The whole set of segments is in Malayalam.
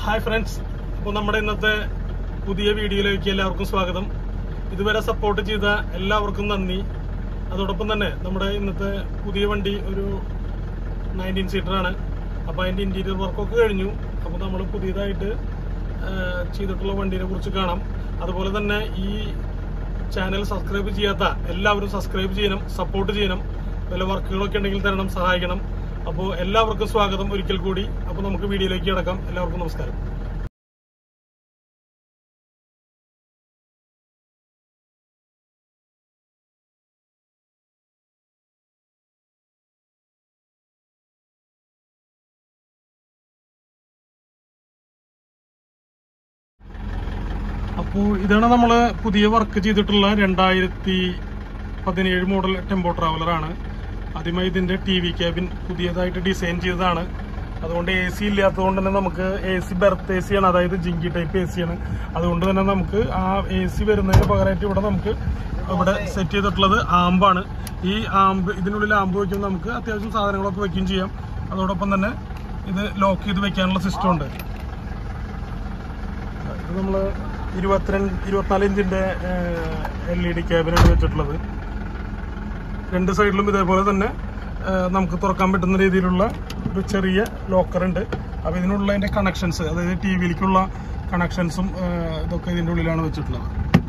ഹായ് ഫ്രണ്ട്സ് അപ്പോൾ നമ്മുടെ ഇന്നത്തെ പുതിയ വീഡിയോയിലേക്ക് എല്ലാവർക്കും സ്വാഗതം ഇതുവരെ സപ്പോർട്ട് ചെയ്ത എല്ലാവർക്കും നന്ദി അതോടൊപ്പം തന്നെ നമ്മുടെ ഇന്നത്തെ പുതിയ വണ്ടി ഒരു നയൻറ്റീൻ സീറ്റർ ആണ് അപ്പോൾ അതിൻ്റെ ഇൻറ്റീരിയർ വർക്കൊക്കെ കഴിഞ്ഞു അപ്പോൾ നമ്മൾ പുതിയതായിട്ട് ആ, ചെയ്തിട്ടുള്ള വണ്ടീനെ കുറിച്ച് കാണാം അതുപോലെ തന്നെ ഈ ചാനൽ സബ്സ്ക്രൈബ് ചെയ്യാത്ത എല്ലാവരും സബ്സ്ക്രൈബ് ചെയ്യണം സപ്പോർട്ട് ചെയ്യണം വല്ല വർക്കുകളൊക്കെ ഉണ്ടെങ്കിൽ തരണം സഹായിക്കണം അപ്പോൾ എല്ലാവർക്കും സ്വാഗതം ഒരിക്കൽ കൂടി അപ്പോൾ നമുക്ക് വീഡിയോയിലേക്ക് കിടക്കാം എല്ലാവർക്കും നമസ്കാരം അപ്പോൾ ഇതാണ് നമ്മൾ പുതിയ വർക്ക് ചെയ്തിട്ടുള്ള രണ്ടായിരത്തി പതിനേഴ് മോഡൽ ടെമ്പോ ട്രാവലർ ആണ് ആദ്യമായി ഇതിന്റെ ടി വി ക്യാബിൻ പുതിയതായിട്ട് ഡിസൈൻ ചെയ്തതാണ് അതുകൊണ്ട് എ സി ഇല്ലാത്തതുകൊണ്ട് തന്നെ നമുക്ക് A C berth A C ആണ് അതായത് ജിങ്കി ടൈപ്പ് എ സി ആണ് അതുകൊണ്ട് തന്നെ നമുക്ക് ആ എ സി വരുന്നതിന് പകരമായിട്ട് ഇവിടെ നമുക്ക് ഇവിടെ സെറ്റ് ചെയ്തിട്ടുള്ളത് ആമ്പാണ് ഈ ആമ്പ് ഇതിനുള്ളിൽ ആമ്പ് വയ്ക്കുമ്പോൾ നമുക്ക് അത്യാവശ്യം സാധനങ്ങളൊക്കെ വെക്കുകയും ചെയ്യാം അതോടൊപ്പം തന്നെ ഇത് ലോക്ക് ചെയ്ത് വെക്കാനുള്ള സിസ്റ്റം ഉണ്ട് ഇത് നമ്മൾ ഇരുപത്തിരണ്ട് ഇരുപത്തിനാല് ഇഞ്ചിന്റെ എൽ ഇ ഡി ക്യാബിനാണ് വെച്ചിട്ടുള്ളത് രണ്ട് സൈഡിലും ഇതേപോലെ തന്നെ ആ, നമുക്ക് തുറക്കാൻ പറ്റുന്ന രീതിയിലുള്ള ഒരു ചെറിയ ലോക്കർ ഉണ്ട് അപ്പോൾ ഇതിനുള്ള അതിന്റെ കണക്ഷൻസ് അതായത് ടി വിയിലേക്കുള്ള കണക്ഷൻസും ഇതൊക്കെ ഇതിന്റെ ഉള്ളിലാണ് വെച്ചിട്ടുള്ളത്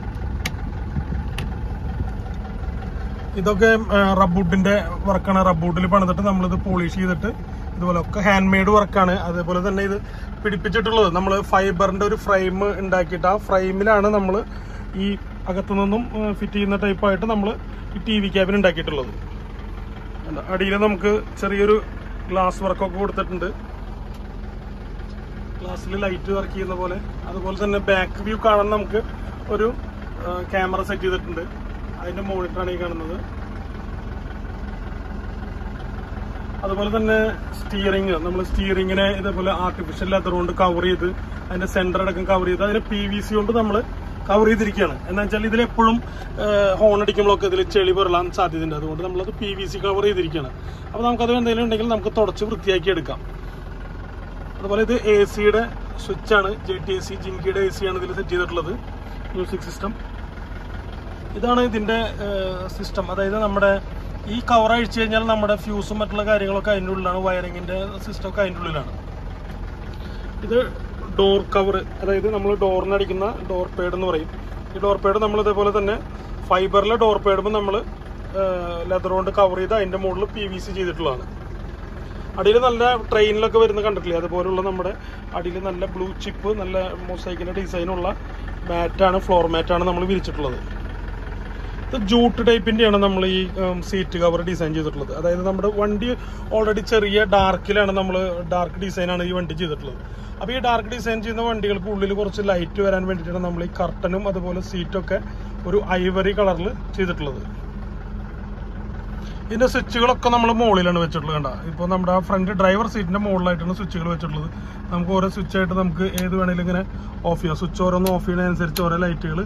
ഇതൊക്കെ റബ്ബുഡിന്റെ വർക്കാണ് റബ്ബുഡിൽ പണിതിട്ട് നമ്മളിത് പോളിഷ് ചെയ്തിട്ട് ഇതുപോലെ ഒക്കെ ഹാൻഡ് മെയ്ഡ് വർക്കാണ് അതേപോലെ തന്നെ ഇത് പിടിപ്പിച്ചിട്ടുള്ളത് നമ്മൾ ഫൈബറിന്റെ ഒരു ഫ്രെയിം ഉണ്ടാക്കിയിട്ട് ആ ഫ്രെയിമിലാണ് നമ്മൾ ഈ അകത്തു നിന്നും ഫിറ്റ് ചെയ്യുന്ന ടൈപ്പായിട്ട് നമ്മൾ ഈ ടി വി ക്യാബിൻ ഉണ്ടാക്കിയിട്ടുള്ളത് അടിയിൽ നമുക്ക് ചെറിയൊരു ഗ്ലാസ് വർക്കൊക്കെ കൊടുത്തിട്ടുണ്ട് ഗ്ലാസ്സിൽ ലൈറ്റ് വർക്ക് ചെയ്യുന്ന പോലെ അതുപോലെ തന്നെ ബാക്ക് വ്യൂ കാണാൻ നമുക്ക് ഒരു ക്യാമറ സെറ്റ് ചെയ്തിട്ടുണ്ട് അതിന്റെ മോണിറ്ററാണ് ഈ കാണുന്നത് അതുപോലെ തന്നെ സ്റ്റിയറിംഗ് നമ്മൾ സ്റ്റിയറിങ്ങിനെ ഇതേപോലെ ആർട്ടിഫിഷ്യൽ ലെതർ കൊണ്ട് കവർ ചെയ്ത് അതിന്റെ സെന്റർ അടക്കം കവർ ചെയ്ത് അതിനെ പി വി സി കൊണ്ട് നമ്മൾ കവർ ചെയ്തിരിക്കുകയാണ് എന്ന് വെച്ചാൽ ഇതിലെപ്പോഴും ഹോൺ അടിക്കുമ്പോഴൊക്കെ ഇതിൽ ചെളി പെറലാൻ സാധ്യതയുണ്ട് അതുകൊണ്ട് നമ്മളത് പി വി സി കവർ ചെയ്തിരിക്കുകയാണ് അപ്പോൾ നമുക്കത് എന്തെങ്കിലും ഉണ്ടെങ്കിൽ നമുക്ക് തുടച്ച് വൃത്തിയാക്കി എടുക്കാം അതുപോലെ ഇത് എ സിയുടെ സ്വിച്ചാണ് ജെ ടി എ സി ജിൻകിയുടെ എ സി ആണ് ഇതിൽ സെറ്റ് ചെയ്തിട്ടുള്ളത് മ്യൂസിക് സിസ്റ്റം ഇതാണ് ഇതിന്റെ സിസ്റ്റം അതായത് നമ്മുടെ ഈ കവർ അഴിച്ചു കഴിഞ്ഞാൽ നമ്മുടെ ഫ്യൂസും മറ്റുള്ള കാര്യങ്ങളൊക്കെ അതിൻ്റെ ഉള്ളിലാണ് വയറിങ്ങിന്റെ സിസ്റ്റം ഒക്കെ അതിൻ്റെ ഉള്ളിലാണ് ഇത് ഡോർ കവർ അതായത് നമ്മൾ ഡോറിന് അടിക്കുന്ന ഡോർ പേഡ് എന്ന് പറയും ഈ ഡോർ പേഡ് നമ്മൾ ഇതേപോലെ തന്നെ ഫൈബറിലെ ഡോർ പേഡുമ്പോൾ നമ്മൾ ലെതർ കൊണ്ട് കവർ ചെയ്ത് അതിന്റെ മുകളിൽ പി വി സി ചെയ്തിട്ടുള്ളതാണ് അടിയിൽ നല്ല ട്രെയിനിലൊക്കെ വരുന്ന കണ്ടിട്ടില്ലേ അതുപോലുള്ള നമ്മുടെ അടിയിൽ നല്ല ബ്ലൂ ചിപ്പ് നല്ല മൊസൈക്കിന്റെ ഡിസൈനുള്ള മാറ്റാണ് ഫ്ലോർ മാറ്റാണ് നമ്മൾ വിരിച്ചിട്ടുള്ളത് ഇത് ജൂട്ട് ടൈപ്പിന്റെയാണ് നമ്മൾ ഈ സീറ്റ് കവർ ഡിസൈൻ ചെയ്തിട്ടുള്ളത് അതായത് നമ്മുടെ വണ്ടി ഓൾറെഡി ചെറിയ ഡാർക്കിലാണ് നമ്മൾ ഡാർക്ക് ഡിസൈനാണ് ഈ വണ്ടി ചെയ്തിട്ടുള്ളത് അപ്പോൾ ഈ ഡാർക്ക് ഡിസൈൻ ചെയ്യുന്ന വണ്ടികൾക്ക് ഉള്ളിൽ കുറച്ച് ലൈറ്റ് വരാൻ വേണ്ടിയിട്ടാണ് നമ്മൾ ഈ കർട്ടനും അതുപോലെ സീറ്റൊക്കെ ഒരു ഐവറി കളറിൽ ചെയ്തിട്ടുള്ളത് ഇതിന്റെ സ്വിച്ചുകളൊക്കെ നമ്മൾ മുകളിലാണ് വെച്ചിട്ടുള്ളത് കണ്ട ഇപ്പോൾ നമ്മുടെ ആ ഫ്രണ്ട് ഡ്രൈവർ സീറ്റിന്റെ മുകളിലായിട്ടാണ് സ്വിച്ചുകൾ വെച്ചിട്ടുള്ളത് നമുക്ക് ഓരോ സ്വിച്ച് ആയിട്ട് നമുക്ക് ഏത് വേണേലും ഇങ്ങനെ ഓഫ് ചെയ്യാം സ്വിച്ച് ഓരോന്ന് ഓഫ് ചെയ്യുന്നതനുസരിച്ച് ഓരോ ലൈറ്റുകൾ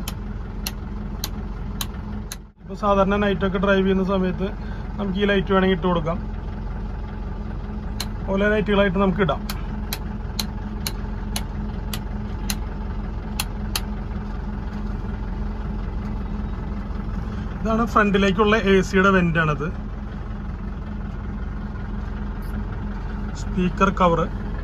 ഇപ്പോൾ സാധാരണ നൈറ്റൊക്കെ ഡ്രൈവ് ചെയ്യുന്ന സമയത്ത് നമുക്ക് ഈ ലൈറ്റ് വേണമെങ്കിൽ ഇട്ട് കൊടുക്കാം ഓരോ ലൈറ്റുകളായിട്ട് നമുക്ക് ഇടാം ഇതാണ് ഫ്രണ്ടിലേക്കുള്ള എ സിയുടെ വെന്റ് ആണിത് സ്പീക്കർ കവർ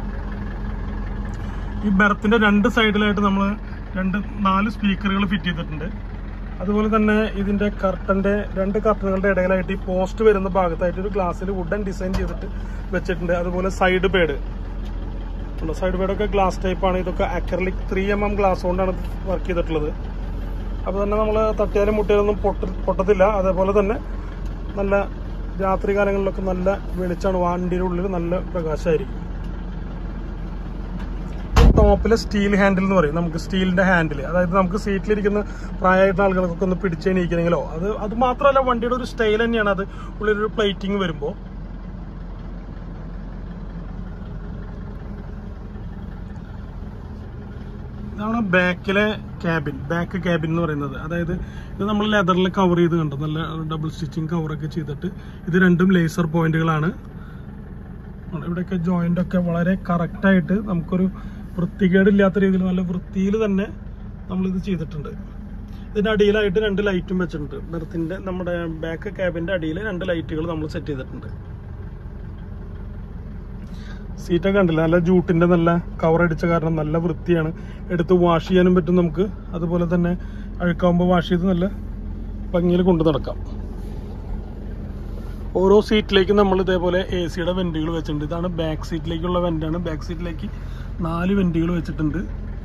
ഈ ബെർത്തിന്റെ രണ്ട് സൈഡിലായിട്ട് നമ്മൾ രണ്ട് നാല് സ്പീക്കറുകൾ ഫിറ്റ് ചെയ്തിട്ടുണ്ട് അതുപോലെ തന്നെ ഇതിന്റെ കർട്ടന്റെ രണ്ട് കർട്ടനുകളുടെ ഇടയിലായിട്ട് ഈ പോസ്റ്റ് വരുന്ന ഭാഗത്തായിട്ട് ഒരു ഗ്ലാസ്സിൽ വുഡൻ ഡിസൈൻ ചെയ്തിട്ട് വെച്ചിട്ടുണ്ട് അതുപോലെ സൈഡ് ബേഡ് സൈഡ് ബേഡൊക്കെ ഗ്ലാസ് ടൈപ്പാണ് ഇതൊക്കെ acrylic three M M glass കൊണ്ടാണ് വർക്ക് ചെയ്തിട്ടുള്ളത് അപ്പോൾ തന്നെ നമ്മൾ തട്ടിയാലും മുട്ടിയാലൊന്നും പൊട്ട പൊട്ടത്തില്ല അതേപോലെ തന്നെ നല്ല രാത്രി കാലങ്ങളിലൊക്കെ നല്ല വെളിച്ചാണ് വണ്ടിയുടെ ഉള്ളിൽ നല്ല പ്രകാശമായിരിക്കും ടോപ്പിലെ സ്റ്റീൽ ഹാൻഡിൽ എന്ന് പറയും നമുക്ക് സ്റ്റീലിന്റെ ഹാൻഡിൽ അതായത് നമുക്ക് സീറ്റിലിരിക്കുന്ന പ്രായമായിട്ടുള്ള ആളുകൾക്കൊക്കെ ഒന്ന് പിടിച്ചെണീക്കണമെങ്കിലോ അത് അത് മാത്രമല്ല വണ്ടിയുടെ ഒരു സ്റ്റൈൽ തന്നെയാണ് അത് ഉള്ളിലൊരു പ്ലേറ്റിംഗ് വരുമ്പോൾ ഇതാണ് ബാക്കിലെ ക്യാബിൻ ബാക്ക് ക്യാബിൻ എന്ന് പറയുന്നത് അതായത് ഇത് നമ്മൾ ലെതറിൽ കവർ ചെയ്ത് കണ്ടു നല്ല ഡബിൾ സ്റ്റിച്ചിങ് കവറൊക്കെ ചെയ്തിട്ട് ഇത് രണ്ടും ലേസർ പോയിന്റുകളാണ് ഇവിടെയൊക്കെ ജോയിന്റ് ഒക്കെ വളരെ കറക്റ്റ് ആയിട്ട് നമുക്കൊരു വൃത്തികേടില്ലാത്ത രീതിയിൽ നല്ല വൃത്തിയിൽ തന്നെ നമ്മളിത് ചെയ്തിട്ടുണ്ട് ഇതിന്റെ അടിയിലായിട്ട് രണ്ട് ലൈറ്റും വെച്ചിട്ടുണ്ട് ബെർത്തിന്റെ നമ്മുടെ ബാക്ക് ക്യാബിന്റെ അടിയിൽ രണ്ട് ലൈറ്റുകൾ നമ്മൾ സെറ്റ് ചെയ്തിട്ടുണ്ട് സീറ്റൊക്കെ കണ്ടില്ല നല്ല ജൂട്ടിന്റെ നല്ല കവർ അടിച്ച കാരണം നല്ല വൃത്തിയാണ് എടുത്ത് വാഷ് ചെയ്യാനും പറ്റും നമുക്ക് അതുപോലെ തന്നെ അഴുക്കാവുമ്പോൾ വാഷ് ചെയ്ത് നല്ല ഭംഗിയിൽ കൊണ്ടു നടക്കാം ഓരോ സീറ്റിലേക്കും നമ്മൾ ഇതേപോലെ എ സിയുടെ വെന്റുകൾ വെച്ചിട്ടുണ്ട് ഇതാണ് ബാക്ക് സീറ്റിലേക്കുള്ള വെന്റാണ് ബാക്ക് സീറ്റിലേക്ക് നാല് വെന്റുകൾ വെച്ചിട്ടുണ്ട്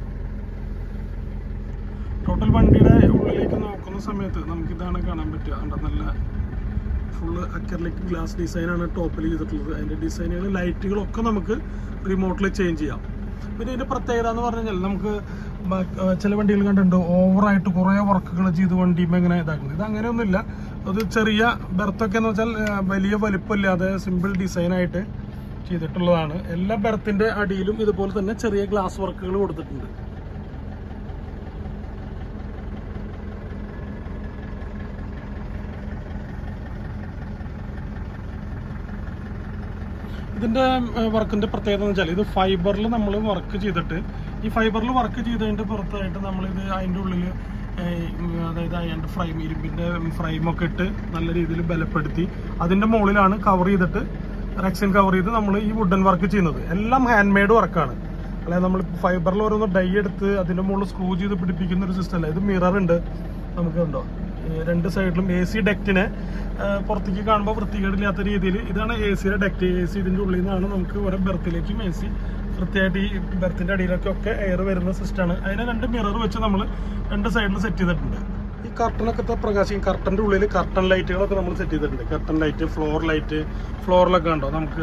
ടോട്ടൽ വണ്ടിയുടെ ഉള്ളിലേക്ക് നോക്കുന്ന സമയത്ത് നമുക്ക് ഇതാണ് കാണാൻ പറ്റുക കണ്ടോ നല്ല ഫുള്ള് അക്കറിലേക്ക് ഗ്ലാസ് ഡിസൈനാണ് ടോപ്പിൽ ചെയ്തിട്ടുള്ളത് അതിന്റെ ഡിസൈനുകൾ ലൈറ്റുകളൊക്കെ നമുക്ക് റിമോട്ടിൽ ചേഞ്ച് ചെയ്യാം പിന്നെ ഇതിന്റെ പ്രത്യേകത എന്ന് പറഞ്ഞു കഴിഞ്ഞാൽ നമുക്ക് ബ- ഏർ ചില വണ്ടികൾ കണ്ടിട്ടുണ്ട് ഓവറായിട്ട് കുറേ വർക്കുകൾ ചെയ്ത് വണ്ടിയുമ്പോൾ ഇങ്ങനെ ഇതാക്കുന്നത് ഇത് അങ്ങനെയൊന്നുമില്ല അത് ചെറിയ ബെർത്തൊക്കെ എന്ന് വെച്ചാൽ ഏർ വലിയ വലിപ്പമില്ലാതെ സിമ്പിൾ ഡിസൈനായിട്ട് ചെയ്തിട്ടുള്ളതാണ് എല്ലാ ബെർത്തിന്റെ അടിയിലും ഇതുപോലെ തന്നെ ചെറിയ ഗ്ലാസ് വർക്കുകൾ കൊടുത്തിട്ടുണ്ട് ഇതിന്റെ വർക്കിന്റെ പ്രത്യേകത എന്ന് വെച്ചാൽ ഇത് ഫൈബറിൽ നമ്മൾ വർക്ക് ചെയ്തിട്ട് ഈ ഫൈബറിൽ വർക്ക് ചെയ്തതിന്റെ പുറത്തായിട്ട് നമ്മൾ ഇത് അതിന്റെ ഉള്ളിൽ അതായത് അതിന്റെ ഫ്രെയിം ഇരുമ്പിന്റെ ഫ്രെയിമൊക്കെ ഇട്ട് നല്ല രീതിയിൽ ബലപ്പെടുത്തി അതിന്റെ മുകളിലാണ് കവർ ചെയ്തിട്ട് റെക്സിൻ കവർ ചെയ്ത് നമ്മൾ ഈ വുഡൻ വർക്ക് ചെയ്യുന്നത് എല്ലാം ഹാൻഡ് മെയ്ഡ് വർക്കാണ് അല്ലാതെ നമ്മൾ ഫൈബറിൽ ഓരോന്ന് ഡൈ എടുത്ത് അതിന്റെ മുകളിൽ സ്ക്രൂ ചെയ്ത് പിടിപ്പിക്കുന്ന ഒരു സിസ്റ്റം അല്ല ഇത് മിറർ ഉണ്ട് നമുക്ക് ഉണ്ടോ ഈ രണ്ട് സൈഡിലും എ സി ഡെക്റ്റിനെ പുറത്തേക്ക് കാണുമ്പോൾ വൃത്തികേടില്ലാത്ത രീതിയിൽ ഇതാണ് എ സിയുടെ ഡെക്റ്റ് എ സി ഇതിന്റെ ഉള്ളിൽ നിന്നാണ് നമുക്ക് ഓരോ ബെർത്തിലേക്കും എ സി വൃത്തിയായിട്ട് ഈ ബെർത്തിന്റെ അടിയിലൊക്കെ ഒക്കെ എയർ വരുന്ന സിസ്റ്റമാണ് അതിനെ രണ്ട് മിറർ വെച്ച് നമ്മൾ രണ്ട് സൈഡിൽ സെറ്റ് ചെയ്തിട്ടുണ്ട് ഈ കർട്ടനൊക്കെ പ്രകാശിക്കും കർട്ടന്റെ ഉള്ളിൽ കർട്ടൻ ലൈറ്റുകളൊക്കെ നമ്മൾ സെറ്റ് ചെയ്തിട്ടുണ്ട് കർട്ടൻ ലൈറ്റ് ഫ്ലോർ ലൈറ്റ് ഫ്ലോറിലൊക്കെ ഉണ്ടോ നമുക്ക്